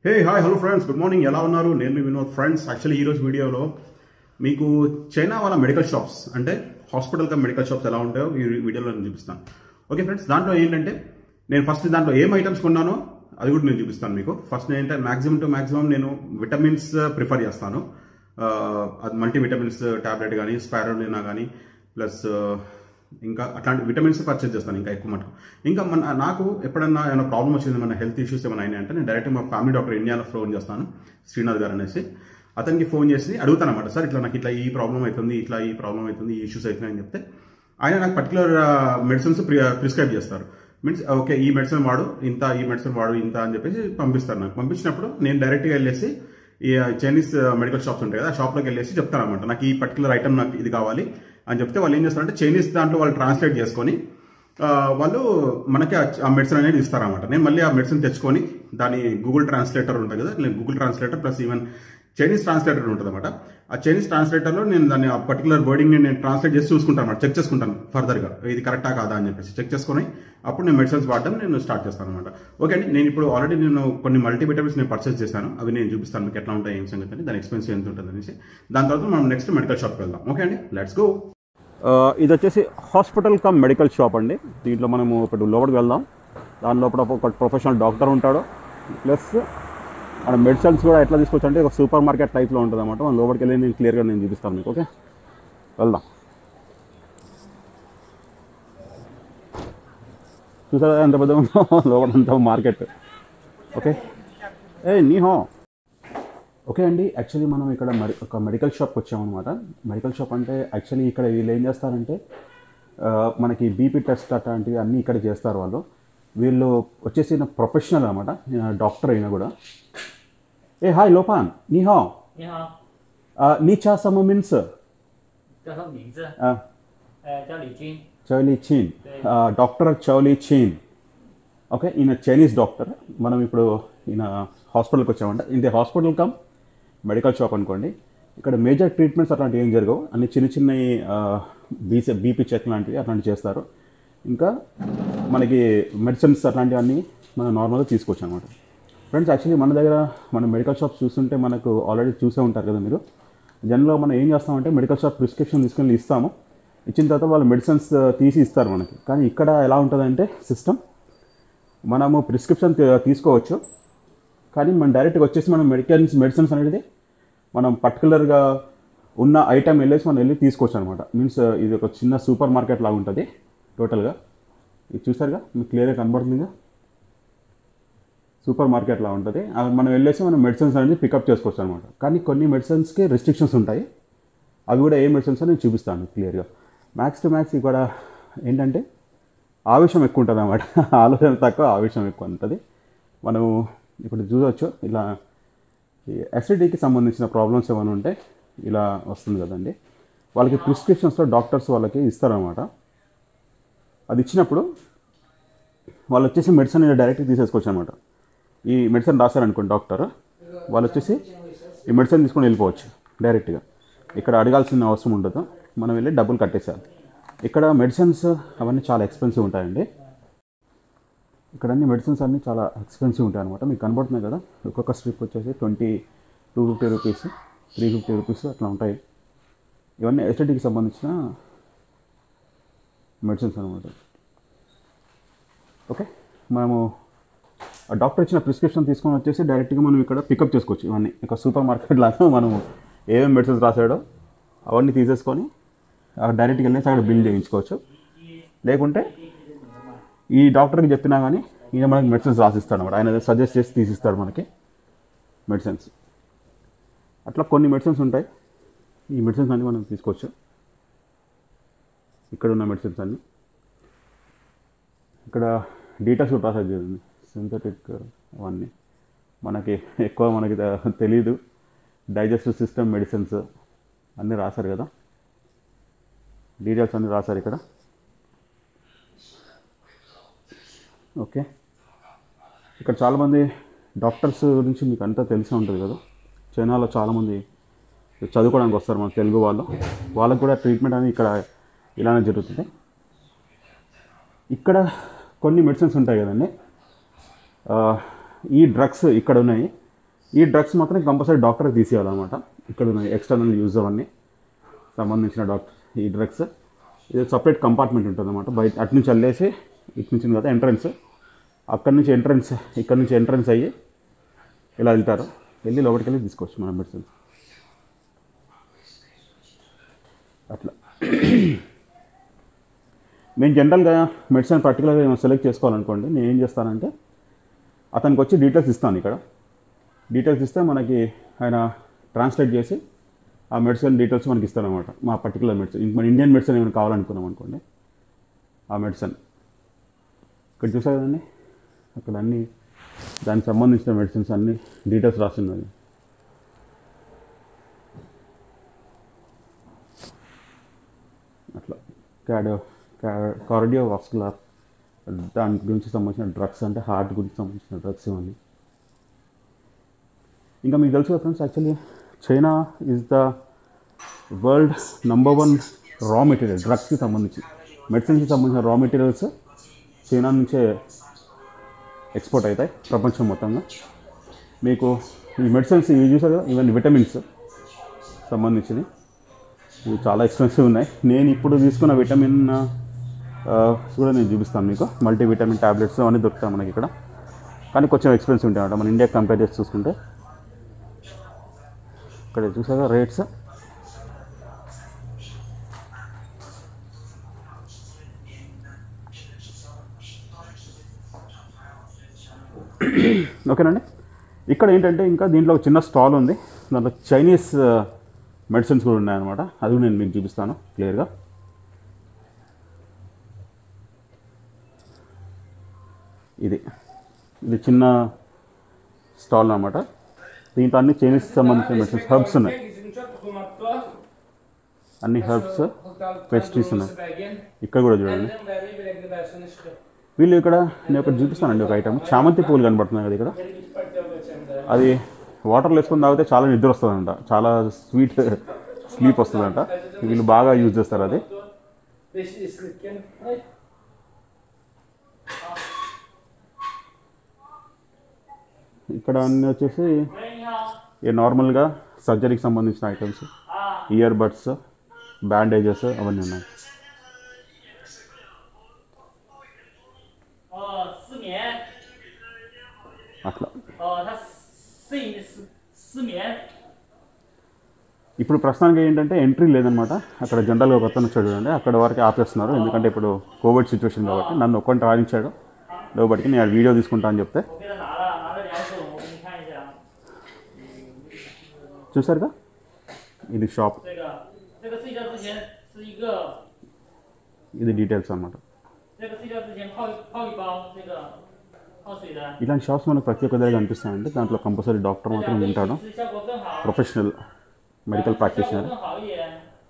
హే hi hello friends good morning ఎలా ఉన్నారు నేను మీ వినోద్ ఫ్రెండ్స్ యాక్చువల్లీ ఈరోజు వీడియోలో మీకు చైనా వాళ్ళ మెడికల్ షాప్స్ అంటే హాస్పిటల్ కా మెడికల్ షాప్స్ ఎలా ఉంటాయో ఈ వీడియోలో నేను చూపిస్తాను ఓకే ఫ్రెండ్స్ దాంట్లో ఏంటంటే నేను ఫస్ట్ దాంట్లో ఏం ఐటమ్స్ కొన్నానో అది కూడా నేను చూపిస్తాను మీకు ఫస్ట్ ఏంటంటే మాక్సిమం టు మాక్సిమం నేను విటమిన్స్ ప్రిఫర్ చేస్తాను ఆ, అది మల్టీ విటమిన్స్ టాబ్లెట్ కానీ స్పారోలినా కానీ ప్లస్ ఇంకా అట్లాంటి విటమిన్స్ పర్చేస్ చేస్తాను ఇంకా ఎక్కువ మటుకు ఇంకా మన నాకు ఎప్పుడన్నా ఏమైనా ప్రాబ్లం వచ్చింది మన హెల్త్ ఇష్యూస్ ఏమైనా అయినాయి అంటే నేను డైరెక్ట్ మా ఫ్యామిలీ డాక్టర్ ఇండియాలో ఫోన్ చేస్తాను శ్రీనాథ్ గారు అనేసి అతనికి ఫోన్ చేసి అడుగుతాను అనమాట సార్ ఇట్లా నాకు ఇట్లా ఈ ప్రాబ్లం అవుతుంది ఇట్లా ఈ ప్రాబ్లం అవుతుంది ఈ ఇష్యూస్ అవుతున్నాయి అని చెప్తే ఆయన నాకు పర్టికులర్ మెడిసిన్స్ ప్రిస్క్రైబ్ చేస్తారు మీన్స్ ఓకే ఈ మెడిసిన్ వాడు ఇంత ఈ మెడిసిన్ వాడు ఇంత అని చెప్పేసి పంపిస్తారు నాకు పంపించినప్పుడు నేను డైరెక్ట్గా వెళ్ళేసి ఈ చైనీస్ మెడికల్ షాప్స్ ఉంటాయి కదా ఆ షాప్లోకి వెళ్ళేసి చెప్తాను అనమాట నాకు ఈ పర్టికులర్ ఐటమ్ నాకు ఇది కావాలి అని చెప్తే వాళ్ళు ఏం చేస్తారంటే చైనీస్ దాంట్లో వాళ్ళు ట్రాన్స్లేట్ చేసుకొని ఆ, వాళ్ళు మనకి ఆ- ఆ మెడిసిన్ అనేది ఇస్తారన్నమాట నేను మళ్ళీ ఆ మెడిసిన్ తెచ్చుకొని దాని గూగుల్ ట్రాన్స్లేటర్ ఉంటుంది కదా నేను Google translator plus even Chinese translator ఉంటుంది అనమాట ఆ చైనీస్ ట్రాన్స్లేటర్లో నేను దాన్ని ఆ పర్టికులర్ వర్డింగ్ నేను ట్రాన్స్లేట్ చేసి చూసుకుంటాను అనమాట చెక్ చేసుకుంటాను ఫర్దర్గా ఇది కరెక్టా కాదా అని చెప్పేసి చెక్ చేసుకొని అప్పుడు నేను మెడిసిన్స్ వాడడం నేను స్టార్ట్ చేస్తాను అనమాట ఓకే అండి నేను ఇప్పుడు ఆల్రెడీ నేను కొన్ని మల్టీ విటమిన్స్ నేను పర్చేస్ చేశాను అవి నేను చూపిస్తాను మీకు ఎట్లా ఉంటాయి ఏం సంగతి అని దాని ఎక్స్పెన్సివ్ ఎంత ఉంటుంది అనేసి దాని తర్వాత మనం నెక్స్ట్ మెడికల్ షాప్కి వెళ్దాం ఓకే అండి లెట్స్ గో ఇది వచ్చేసి హాస్పిటల్ కమ్ మెడికల్ షాప్ అండి దీంట్లో మనము ఇప్పుడు లోపలికి వెళ్దాం దాని లోపల ఒక ప్రొఫెషనల్ డాక్టర్ ఉంటాడు ప్లస్ మన మెడిసిన్స్ కూడా ఎట్లా తీసుకోవచ్చు అంటే ఒక సూపర్ మార్కెట్ టైప్లో ఉంటుంది అనమాట మనం లోపలికి వెళ్ళి నేను క్లియర్గా నేను చూపిస్తాను మీకు ఓకే వెళ్దాం చూసారా ఎంత పెద్ద ఉందో లోపల అంతా మార్కెట్ ఓకే ఏ నీహో ఓకే అండి యాక్చువల్లీ మనం ఇక్కడ మెడి ఒక మెడికల్ షాప్కి వచ్చామన్నమాట మెడికల్ షాప్ అంటే యాక్చువల్లీ ఇక్కడ వీళ్ళు ఏం చేస్తారంటే ఆ, మనకి బీపీ టెస్ట్ అట్లాంటివి అన్నీ ఇక్కడ చేస్తారు వాళ్ళు వీళ్ళు వచ్చేసి ప్రొఫెషనల్ అనమాట డాక్టర్ అయినా కూడా ఏ హాయ్ లోపాన్ నీ హో 你好， నీ చా సమ మీన్స్ 叫什么名字？呃，叫李军。 చౌలీ చీన్ డాక్టర్ చౌలీ చీన్ ఓకే ఈయన చైనీస్ డాక్టర్ మనం ఇప్పుడు ఈయన హాస్పిటల్కి వచ్చామంట ఇది హాస్పిటల్ కమ్ మెడికల్ షాప్ అనుకోండి ఇక్కడ మేజర్ ట్రీట్మెంట్స్ అట్లాంటివి ఏం జరగవు అన్ని చిన్న చిన్న బీసీ బీపీ చెక్ లాంటివి అట్లాంటివి చేస్తారు ఇంకా మనకి మెడిసిన్స్ అట్లాంటివన్నీ మనం నార్మల్గా తీసుకోవచ్చు అనమాట ఫ్రెండ్స్ యాక్చువల్లీ మన దగ్గర మన మెడికల్ షాప్స్ చూస్తుంటే మనకు ఆల్రెడీ చూసే ఉంటారు కదా మీరు జనరల్గా మనం ఏం చేస్తామంటే మెడికల్ షాప్ ప్రిస్క్రిప్షన్ తీసుకెళ్ళి ఇస్తాము ఇచ్చిన తర్వాత వాళ్ళు మెడిసిన్స్ తీసి ఇస్తారు మనకి కానీ ఇక్కడ ఎలా ఉంటుందంటే సిస్టమ్ మనము ప్రిస్క్రిప్షన్ తీసుకోవచ్చు కానీ మనం డైరెక్ట్గా వచ్చేసి మనం మెడికల్స్ మెడిసిన్స్ అనేది మనం పర్టికులర్గా ఉన్న ఐటమ్ వెళ్ళేసి మనం వెళ్ళి తీసుకోవచ్చు అనమాట మీన్స్ ఇది ఒక చిన్న సూపర్ మార్కెట్ లాగా ఉంటుంది టోటల్గా ఇది చూసారుగా మీకు క్లియర్గా కనబడుతుందిగా సూపర్ మార్కెట్ లా ఉంటుంది అవి మనం వెళ్ళేసి మనం మెడిసిన్స్ అనేది పికప్ చేసుకోవచ్చు అనమాట కానీ కొన్ని మెడిసిన్స్కి రెస్ట్రిక్షన్స్ ఉంటాయి అవి కూడా ఏ మెడిసిన్స్ అని నేను చూపిస్తాను క్లియర్గా మ్యాక్స్ టు మ్యాక్స్ ఇక్కడ ఏంటంటే ఆవేశం ఎక్కువ ఉంటుంది అన్నమాట ఆలోచన తక్కువ ఆవేశం ఎక్కువ ఉంటుంది మనం ఇప్పుడు చూడవచ్చు ఇలా ఈ అసిడిటీకి సంబంధించిన ప్రాబ్లమ్స్ ఏమైనా ఉంటే ఇలా వస్తుంది కదండి వాళ్ళకి ప్రిస్క్రిప్షన్స్లో డాక్టర్స్ వాళ్ళకి ఇస్తారనమాట అది ఇచ్చినప్పుడు వాళ్ళు వచ్చేసి మెడిసిన్ డైరెక్ట్గా తీసేసుకోవచ్చు అనమాట ఈ మెడిసిన్ రాశారనుకోండి డాక్టర్ వాళ్ళు వచ్చేసి ఈ మెడిసిన్ తీసుకొని వెళ్ళిపోవచ్చు డైరెక్ట్గా ఇక్కడ అడగాల్సిన అవసరం ఉండదు మనం వెళ్ళి డబ్బులు కట్టేసాలి ఇక్కడ మెడిసిన్స్ అవన్నీ చాలా ఎక్స్పెన్సివ్ ఉంటాయండి ఇక్కడ అన్ని మెడిసిన్స్ అన్నీ చాలా ఎక్స్పెన్సివ్ ఉంటాయి అనమాట మీకు కనబడుతున్నాయి కదా ఒక్కొక్క స్ట్రిప్ వచ్చేసి twenty two fifty rupees three fifty rupees అట్లా ఉంటాయి ఇవన్నీ ఎస్టడీకి సంబంధించిన మెడిసిన్స్ అనమాట ఓకే మనము ఆ డాక్టర్ ఇచ్చిన ప్రిస్క్రిప్షన్ తీసుకొని వచ్చేసి డైరెక్ట్గా మనం ఇక్కడ పికప్ చేసుకోవచ్చు ఇవన్నీ ఇక సూపర్ మార్కెట్ లాగా మనం ఏమేమి మెడిసిన్స్ రాసాడో అవన్నీ తీసేసుకొని అక్కడ డైరెక్ట్గా వెళ్ళేసి అక్కడ బిల్ చేయించుకోవచ్చు లేకుంటే ఈ డాక్టర్కి చెప్పినా కానీ ఈయన మనకి మెడిసిన్స్ రాసిస్తాడు అనమాట ఆయన సజెస్ట్ చేసి తీసిస్తాడు మనకి మెడిసిన్స్ అట్లా కొన్ని మెడిసిన్స్ ఉంటాయి ఈ మెడిసిన్స్ అన్నీ మనం తీసుకోవచ్చు ఇక్కడ ఉన్న మెడిసిన్స్ అన్నీ ఇక్కడ డీటాక్స్ కూడా రాసేది చూడండి సింథటిక్ అవన్నీ మనకి ఎక్కువ మనకి తె- తెలీదు డైజెస్టివ్ సిస్టమ్ మెడిసిన్స్ అన్నీ రాశారు కదా డీటెయిల్స్ అన్నీ రాశారు ఇక్కడ ఓకే ఇక్కడ చాలామంది డాక్టర్స్ గురించి మీకు అంతా తెలిసే ఉంటుంది కదా చైనాలో చాలామంది చదువుకోవడానికి వస్తారు మన తెలుగు వాళ్ళు వాళ్ళకు కూడా ట్రీట్మెంట్ అనేది ఇక్కడ ఇలానే జరుగుతుంది ఇక్కడ కొన్ని మెడిసిన్స్ ఉంటాయి కదండి ఆ, ఈ డ్రగ్స్ ఇక్కడ ఉన్నాయి ఈ డ్రగ్స్ మాత్రం కంపల్సరీ డాక్టర్కి తీసేయాలన్నమాట ఇక్కడ ఉన్న ఎక్స్టర్నల్ యూజ్ అవన్నీ సంబంధించిన డాక్టర్ ఈ డ్రగ్స్ ఇది సపరేట్ కంపార్ట్మెంట్ ఉంటుంది అనమాట బయట అటు నుంచి వెళ్ళేసి ఇటు నుంచి కదా ఎంట్రన్స్ అక్కడి నుంచి ఎంట్రన్స్ ఇక్కడ నుంచి ఎంట్రన్స్ అయ్యి ఇలా వెళ్తారు వెళ్ళి లోపలికి వెళ్ళి తీసుకోవచ్చు మన మెడిసిన్ అట్లా మేము జనరల్గా మెడిసిన్ పర్టికులర్గా ఏమైనా సెలెక్ట్ చేసుకోవాలనుకోండి నేను ఏం చేస్తానంటే అతనికి వచ్చి డీటెయిల్స్ ఇస్తాను ఇక్కడ డీటెయిల్స్ ఇస్తే మనకి ఆయన ట్రాన్స్లేట్ చేసి ఆ మెడిసిన్ డీటెయిల్స్ మనకి ఇస్తాను అనమాట మా పర్టికులర్ మెడిసిన్ మన ఇండియన్ మెడిసిన్ ఏమైనా కావాలనుకున్నాం అనుకోండి ఆ మెడిసిన్ ఇక్కడ చూసారు కదండి అక్కడ అన్ని దానికి సంబంధించిన మెడిసిన్స్ అన్ని డీటెయిల్స్ రాస్తున్నది అట్లా క్యాడియో కార్డియో వాస్కులర్ దాని గురించి సంబంధించిన డ్రగ్స్ అంటే హార్ట్ గురించి సంబంధించిన డ్రగ్స్ ఇవన్నీ ఇంకా మీకు తెలుసు కదా friends actually China is the world number one raw material డ్రగ్స్కి సంబంధించి మెడిసిన్స్కి సంబంధించిన రా మెటీరియల్స్ చైనా నుంచే ఎక్స్పోర్ట్ అవుతాయి ప్రపంచం మొత్తంగా మీకు ఈ మెడిసిన్స్ ఇవి చూసారు కదా ఈవెన్ విటమిన్స్ సంబంధించినవి ఇవి చాలా ఎక్స్పెన్సివ్ ఉన్నాయి నేను ఇప్పుడు తీసుకున్న విటమిన్ ఆ, కూడా నేను చూపిస్తాను మీకు మల్టీ విటమిన్ ట్యాబ్లెట్స్ అవన్నీ దొరుకుతాయి మనకి ఇక్కడ కానీ కొంచెం ఎక్స్పెన్సివ్ ఉంటాయి అన్నమాట మన ఇండియా కంపేర్ చేసి చూసుకుంటే ఇక్కడ చూసారా రేట్స్ ఓకేనండి ఇక్కడ ఏంటంటే ఇంకా దీంట్లో ఒక చిన్న స్టాల్ ఉంది దాంట్లో చైనీస్ మెడిసిన్స్ కూడా ఉన్నాయన్నమాట అది కూడా నేను మీకు చూపిస్తాను క్లియర్గా ఇది ఇది చిన్న స్టాల్ అన్నమాట దీంట్లో అన్ని చైనీస్ సంబంధించిన మెడిసిన్స్ హర్బ్స్ ఉన్నాయి అన్ని హర్బ్స్ పేస్ట్రీస్ ఉన్నాయి ఇక్కడ కూడా చూడండి వీళ్ళు ఇక్కడ నేను ఒకటి చూపిస్తానండి ఒక ఐటమ్ చామంతి పూలు కనబడుతున్నాయి కదా ఇక్కడ అది వాటర్లో వేసుకొని తాగితే చాలా నిద్ర వస్తుందంట చాలా స్వీట్ స్లీప్ వస్తుందంట వీళ్ళు బాగా యూజ్ చేస్తారు అది ఇక్కడ అన్ని వచ్చేసి 喂，你好 ఈ నార్మల్గా సర్జరీకి సంబంధించిన ఐటమ్స్ 啊， ఇయర్ బడ్స్ బ్యాండేజెస్ అవన్నీ ఉన్నాయి 哦，失眠， అట్లా 哦，他失失失眠， ఇప్పుడు ప్రస్తుతానికి ఏంటంటే ఎంట్రీ లేదనమాట అక్కడ జనరల్గా ఒక అతను వచ్చాడు చూడండి అక్కడ వరకు ఆపేస్తున్నారు ఎందుకంటే ఇప్పుడు కోవిడ్ సిచ్యువేషన్ కాబట్టి నన్ను ఒక్కరిని రాణించాడు లోపలికి నేను వీడియో తీసుకుంటా అని చెప్తే 我给他拿了，拿了两种，我给你看一下， చూసారుగా ఇది షాప్ 这个，这个睡觉之前吃一个， ఇది డీటెయిల్స్ అనమాట 这个睡觉之前泡一泡一包这个泡水的， ఇలాంటి షాప్స్ మనకు ప్రతి ఒక్క దగ్గర కనిపిస్తాయండి దాంట్లో కంపల్సరీ డాక్టర్ 这 మాత్రం 两个一 ఉంటాడు 起吃效果更好， professional medical 效 practitioner 果更好一点。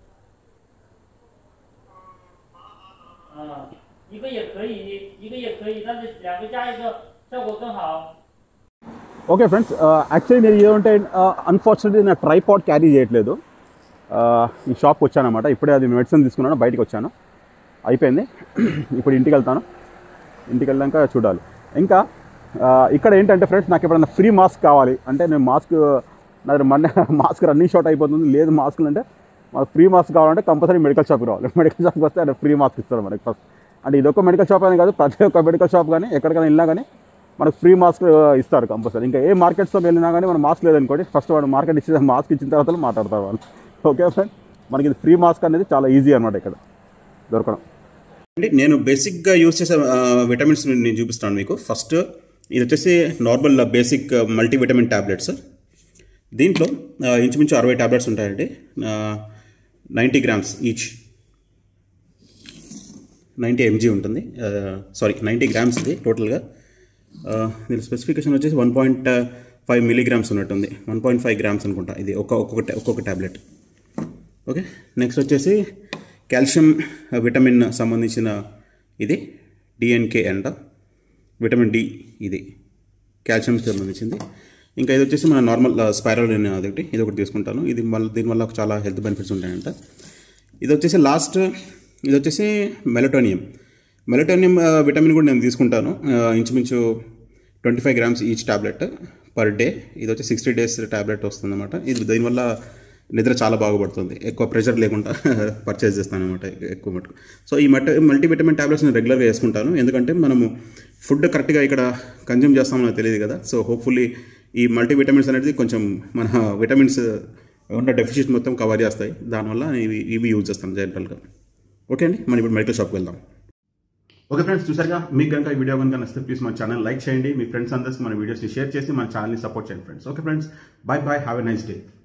啊，一个也可以，一个也可以，但是两个加一个效果更好。 okay friends actually నేను ఏమంటే అన్ఫార్చునేట్లీ నా ట్రైపాడ్ క్యారీ చేయట్లేదు Uh, ఈ షాప్కి వచ్చానమాట ఇప్పుడే అది మెడిసిన్ తీసుకున్నాను బయటికి వచ్చాను అయిపోయింది ఇప్పుడు ఇంటికి వెళ్తాను ఇంటికి వెళ్ళాక చూడాలి ఇంకా uh, ఇక్కడ ఏంటంటే ఫ్రెండ్స్ నాకు ఎప్పుడైనా ఫ్రీ మాస్క్ కావాలి అంటే నేను మాస్క్ నా దగ్గర మన మాస్క్ రన్నింగ్ షార్ట్ అయిపోతుంది లేదు మాస్కులు అంటే మనకు ఫ్రీ మాస్క్ కావాలంటే కంపల్సరీ మెడికల్ షాప్కి రావాలి మెడికల్ షాప్కి వస్తే ఆయన ఫ్రీ మాస్క్ ఇస్తారు మనకి ఫస్ట్ అంటే ఇదొక మెడికల్ షాప్ అని కాదు ప్రతి ఒక్క మెడికల్ షాప్ కానీ ఎక్కడికైనా వెళ్ళినా కానీ మనకు ఫ్రీ మాస్క్ ఇస్తారు కంపల్సరీ ఇంకా ఏ మార్కెట్స్లో వెళ్ళినా కానీ మన మాస్క్ లేదనుకోండి ఫస్ట్ వాడు మార్కెట్ ఇచ్చిన మాస్క్ ఇచ్చిన తర్వాత మాట్లాడతారు వాళ్ళు ఓకే ఫ్రెండ్ మనకి ఇది ఫ్రీ మాస్క్ అనేది చాలా ఈజీ అనమాట ఇక్కడ దొరకడం అంటే నేను బేసిక్గా యూస్ చేసే విటమిన్స్ నేను చూపిస్తాను మీకు ఫస్ట్ ఇది వచ్చేసి నార్మల్ బేసిక్ మల్టీవిటమిన్ ట్యాబ్లెట్స్ దీంట్లో ఆ, ఇంచుమించు అరవై ట్యాబ్లెట్స్ ఉంటాయండి ninety grams each ninety MG ఉంటుంది సారీ నైంటీ గ్రామ్స్ ఇది టోటల్గా ఆ, దీని స్పెసిఫికేషన్ వచ్చేసి వన్ పాయింట్ ఫైవ్ మిలీగ్రామ్స్ ఉన్నట్టుంది వన్ పాయింట్ ఫైవ్ గ్రామ్స్ అనుకుంటా ఇది ఒక్క ఒక్కొక్క ఒక్కొక్క ట్యాబ్లెట్ ఓకే నెక్స్ట్ వచ్చేసి కాల్షియం విటమిన్ సంబంధించిన ఇది డిఎన్కే అంట విటమిన్ డి ఇది కాల్షియంకి సంబంధించింది ఇంకా ఇది వచ్చేసి మన నార్మల్ స్పైరల్ అదొకటి ఇది ఒకటి తీసుకుంటాను ఇది మళ్ళీ దీనివల్ల చాలా హెల్త్ బెనిఫిట్స్ ఉంటాయంట ఇది వచ్చేసి లాస్ట్ ఇది వచ్చేసి మెలటోనియం మెలటోనియం విటమిన్ కూడా నేను తీసుకుంటాను ఆ, ఇంచుమించు twenty five grams each tablet per day ఇది వచ్చి సిక్స్టీ డేస్ ట్యాబ్లెట్ వస్తుంది అనమాట ఇది దీనివల్ల నిద్ర చాలా బాగుపడుతుంది ఎక్కువ ప్రెషర్ లేకుండా పర్చేస్ చేస్తాను అనమాట ఎక్కువ మటుకు సో ఈ మల్టీ మల్టీవిటమిన్ ట్యాబ్లెట్స్ నేను రెగ్యులర్గా వేసుకుంటాను ఎందుకంటే మనము ఫుడ్ కరెక్ట్గా ఇక్కడ కన్జ్యూమ్ చేస్తామో నాకు తెలియదు కదా సో హోప్ఫుల్లీ ఈ మల్టీవిటమిన్స్ అనేది కొంచెం మన విటమిన్స్ ఉన్న డెఫిషియట్ మొత్తం కవర్ చేస్తాయి దానివల్ల ఇవి ఇవి యూజ్ చేస్తాను జనరల్గా ఓకే అండి మనం ఇప్పుడు మెడికల్ షాప్కి వెళ్దాం ఓకే ఫ్రెండ్స్ చూసారుగా మీకు కనుక ఈ వీడియో కనుక నచ్చితే ప్లీజ్ మన ఛానల్ లైక్ చేయండి మీ ఫ్రెండ్స్ అందరికీ మన వీడియోస్ని షేర్ చేసి మన ఛానల్ని సపోర్ట్ చేయండి friends okay friends bye bye have a nice day